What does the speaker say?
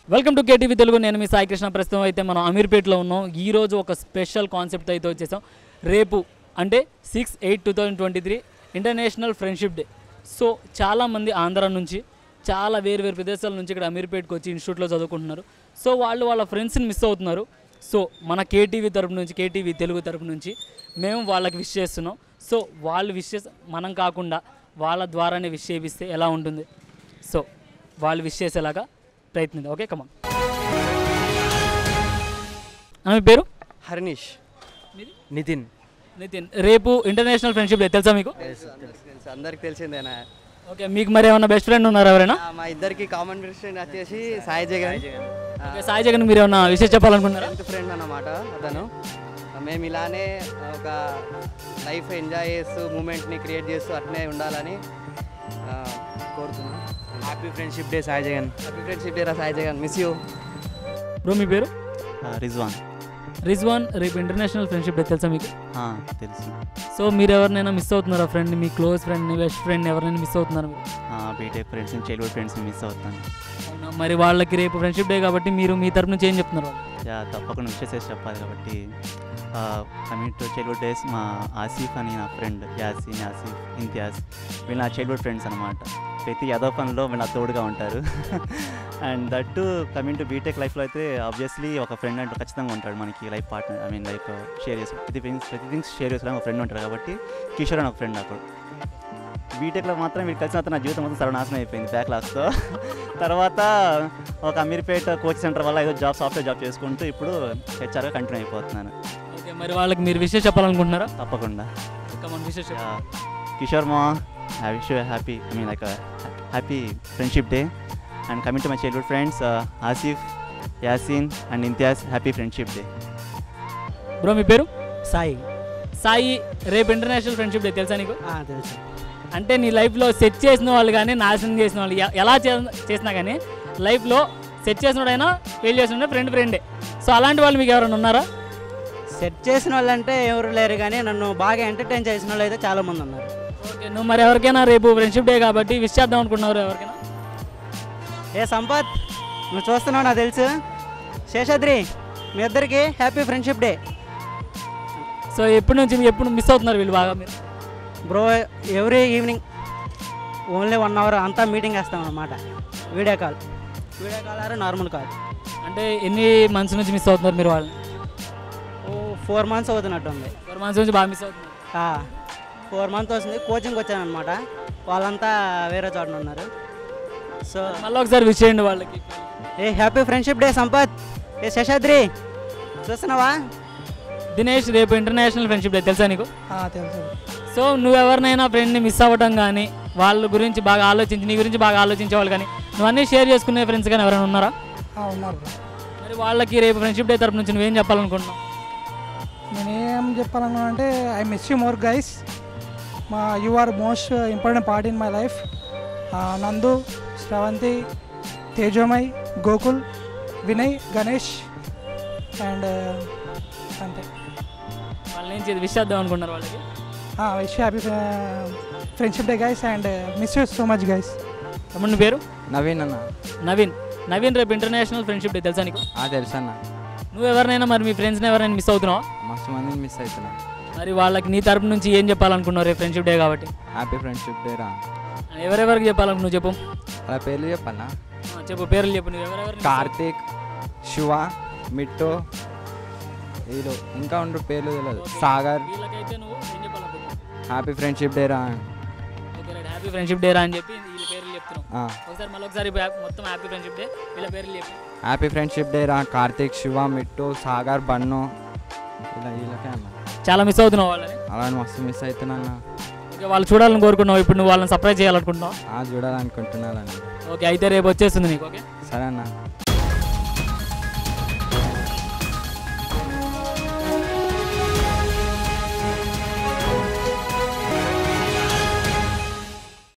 Welcome to KTV Telugu నేను మీ సాయి కృష్ణ ప్రస్తుతం అయితే మనం అమీర్పేట్లో ఉన్నాం ఈ రోజు ఒక స్పెషల్ కాన్సెప్ట్ అయితే వచ్చేసాం రేపు అంటే six eight two thousand twenty three international friendship day so చాలామంది ఆంధ్ర నుంచి చాలా వేరు వేరు ప్రదేశాల నుంచి ఇక్కడ అమీర్పేట్కి వచ్చి ఇన్స్టిట్యూట్లో చదువుకుంటున్నారు సో వాళ్ళు వాళ్ళ ఫ్రెండ్స్ని మిస్ అవుతున్నారు సో మన కేటీవీ తరపు నుంచి కేటీవీ తెలుగు తరపు నుంచి మేము వాళ్ళకి విష్ చేస్తున్నాం సో వాళ్ళు విష్ చేసి మనం కాకుండా వాళ్ళ ద్వారానే విష్ చేపిస్తే ఎలా ఉంటుంది సో వాళ్ళు విష్ చేసేలాగా ప్రయత్నిద్దాం ఓకే కమా మీ పేరు హర్నిష్ మీది నితిన్ నితిన్ రేపు ఇంటర్నేషనల్ ఫ్రెండ్షిప్ డే తెలుసా మీకు తెలుసు తెలుసు తెలుసు అందరికి తెలిసిందేనా ఓకే మీకు మరి ఏమన్నా బెస్ట్ ఫ్రెండ్ ఉన్నారు ఎవరైనా ఆ, మా ఇద్దరికి కామన్ ఫ్రెండ్ వచ్చేసి సాయి జగన్ ఓకే, సాయి జగన్ మీరు ఏమన్నా విషయం చెప్పాలనుకుంటున్నారా టెన్త్ ఫ్రెండ్ అన్నమాట అతను మేము ఇలానే ఒక లైఫ్ ఎంజాయ్ చేస్తూ మూమెంట్ని క్రియేట్ చేస్తూ అట్నే ఉండాలని ఆ, కోరుతున్నాం happy friendship day Sai Jagan happy friendship day రా Sai Jagan miss you bro మీ పేరు రిజ్వాన్ రిజ్వాన్ రేపు ఇంటర్నేషనల్ ఫ్రెండ్షిప్ డే తెలుసా మీకు తెలుసు సో మీరు ఎవరినైనా మిస్ అవుతున్నారా ఫ్రెండ్ మీ క్లోజ్ ఫ్రెండ్ బెస్ట్ ఫ్రెండ్ ఎవరైనా మిస్ అవుతున్నారా మీరు బీటెక్ ఫ్రెండ్స్ చైల్డ్హుడ్ ఫ్రెండ్స్ని మిస్ అవుతాను అవునా? మరి వాళ్ళకి రేపు ఫ్రెండ్షిప్ డే కాబట్టి మీరు మీ తరపు నుంచి ఏం చెప్తున్నారు వాళ్ళు యా తప్పకుండా విషెస్ చేసి చెప్పాలి కాబట్టి కమింగ్ టు చైల్డ్హుడ్ డేస్ మా ఆసిఫ్ అని నా ఫ్రెండ్ యాసిన్ యాసిఫ్ ఇంతియాజ్ వీళ్ళు నా చైల్డ్హుడ్ ఫ్రెండ్స్ అనమాట ప్రతి యదో పనిలో వీళ్ళు నా తోడుగా ఉంటారు and that coming to BTech లైఫ్లో అయితే ఆబ్వియస్లీ ఒక ఫ్రెండ్ అంటూ ఖచ్చితంగా ఉంటాడు మనకి life partner I mean like share చేసి ప్రతి థింగ్స్ ప్రతి థింగ్స్ షేర్ చేసుకోవడానికి ఒక ఫ్రెండ్ ఉంటాడు కాబట్టి కిషోర్ అని ఒక ఫ్రెండ్ నాకు బీటెక్లో మాత్రం వీళ్ళు కలిసిన తర్వాత నా జీవితం మొత్తం సర్వనాశనం అయిపోయింది బ్యాక్ లాస్తో తర్వాత ఒక అమీర్పేట కోచింగ్ సెంటర్ వల్ల ఏదో జాబ్ సాఫ్ట్వేర్ జాబ్ చేసుకుంటూ ఇప్పుడు హెచ్ఆర్గా కంటిన్యూ అయిపోతున్నాను ఓకే మరి వాళ్ళకి మీరు విషయం చెప్పాలనుకుంటున్నారా తప్పకుండా మన విషయం చెప్పాలి Yeah. కిషోర్ మా I wish happy I mean like happy friendship day and coming to my childhood friends Asif Yasin and Imtiaz happy friendship day bro మీ పేరు సాయి సాయి రేపు ఇంటర్నేషనల్ ఫ్రెండ్షిప్ డే తెలుసా నీకు ఆ, తెలుసు అంటే నీ లైఫ్లో సెట్ చేసిన వాళ్ళు కానీ నాశనం చేసిన వాళ్ళు ఎ- ఎలా చే- చేసినా కానీ లైఫ్లో సెట్ చేసినోడైనా ఫెయిల్ చేసిన ఫ్రెండ్ ఫ్రెండే సో అలాంటి వాళ్ళు మీకు ఎవరైనా ఉన్నారా సెట్ చేసిన వాళ్ళంటే ఎవరు లేరు కానీ నన్ను బాగా ఎంటర్టైన్ చేసిన వాళ్ళు అయితే చాలా మంది ఉన్నారు ఓకే నువ్వు మరి ఎవరికైనా రేపు ఫ్రెండ్షిప్ డే కాబట్టి విష్ చేద్దాం అనుకున్నారు ఎవరికైనా ఏ సంపత్ నువ్వు చూస్తున్నావు నాకు తెలుసు శేషాద్రి మీ ఇద్దరికి హ్యాపీ ఫ్రెండ్షిప్ డే సో ఎప్పటి నుంచి మీరు ఎప్పుడు మిస్ అవుతున్నారు వీళ్ళు బాగా మీరు bro every evening only one hour అంతా మీటింగ్ వేస్తాం అన్నమాట వీడియో కాల్ వీడియో కాల్ ఆరు నార్మల్ కాల్ అంటే ఎన్ని మంత్స్ నుంచి మిస్ అవుతున్నారు మీరు వాళ్ళని ఓ ఫోర్ మంత్స్ అవుతున్నట్టు ఉంది ఫోర్ మంత్స్ నుంచి బాగా మిస్ అవుతున్నారు ఫోర్ మంత్ వస్తుంది కోచింగ్ వచ్చాను అనమాట వాళ్ళంతా వేరే చోట ఉన్నారు సో మళ్ళీ ఒకసారి విష్ చేయండి వాళ్ళకి ఏ హ్యాపీ ఫ్రెండ్షిప్ డే సంపత్ ఏ శేషాద్రి చూస్తున్నావా దినేష్ రేపు ఇంటర్నేషనల్ ఫ్రెండ్షిప్ డే తెలుసా నీకు తెలుసు సో నువ్వు ఎవరినైనా ఫ్రెండ్ని మిస్ అవ్వడం కానీ వాళ్ళ గురించి బాగా ఆలోచించి నీ గురించి బాగా ఆలోచించే వాళ్ళు కానీ నువ్వు అన్నీ షేర్ చేసుకునే ఫ్రెండ్స్ కానీ ఎవరైనా ఉన్నారా ఉన్నారు మరి వాళ్ళకి రేపు ఫ్రెండ్షిప్ డే తరపు నుంచి నువ్వేం చెప్పాలనుకుంటున్నావు నేనేం చెప్పాలన్నా అంటే I miss you more guys మా you are most important part in my life Nandu Sravanthi Tejomay Gokul Vinay Ganesh and అంతే వాళ్ళ నుంచి విష్ చేద్దాం అనుకుంటున్నారు వాళ్ళకి wish happy friendship day guys and miss you so much guys తమ్ముడు నీ పేరు నవీన్ అన్న నవీన్ నవీన్ రేపు ఇంటర్నేషనల్ ఫ్రెండ్షిప్ డే తెలుసా నీకు తెలుసు అన్న నువ్వు ఎవరినైనా మరి మీ ఫ్రెండ్స్ని ఎవరైనా మిస్ అవుతున్నావా మస్తు మందిని మిస్ అవుతున్నా మరి వాళ్ళకి నీ తరపు నుంచి ఏం చెప్పాలనుకున్నావు రేపు ఫ్రెండ్షిప్ డే కాబట్టి హ్యాపీ ఫ్రెండ్షిప్ డే రా ఎవరెవరికి చెప్పాలనుకున్నావు చెప్పు అలా పేర్లు చెప్పన్నా ఆ, చెప్పు పేర్లు చెప్పు నువ్వు ఎవరెవరు కార్తీక్ శివ మిట్టో వీళ్ళు ఇంకా ఉండ్రు పేర్లు తెలియదు సాగర్ వీళ్ళకైతే నువ్వు ఏం చెప్పాలనుకుంటున్నావు హ్యాపీ ఫ్రెండ్షిప్ డే రా okay right happy friendship day రా అని చెప్పి వీళ్ళ పేర్లు చెప్తున్నావు ఆ, ఒకసారి మళ్ళీ ఒకసారి మొత్తం హ్యాపీ ఫ్రెండ్షిప్ డే వీళ్ళ పేర్లు చెప్పి హ్యాపీ ఫ్రెండ్షిప్ డే రా కార్తీక్ శివ మిట్టు సాగర్ బన్ను ఇలా వీళ్ళకే అన్న చాలా మిస్ అవుతున్నావు వాళ్ళని అలా మస్తు మిస్ అవుతున్నా అన్న ఓకే వాళ్ళు చూడాలని కోరుకున్నావు ఇప్పుడు నువ్వు వాళ్ళని సర్ప్రైజ్ చేయాలనుకుంటున్నావు ఆ చూడాలనుకుంటున్నాను అన్న ఓకే అయితే రేపు వచ్చేస్తుంది నీకు ఓకే సరే అన్న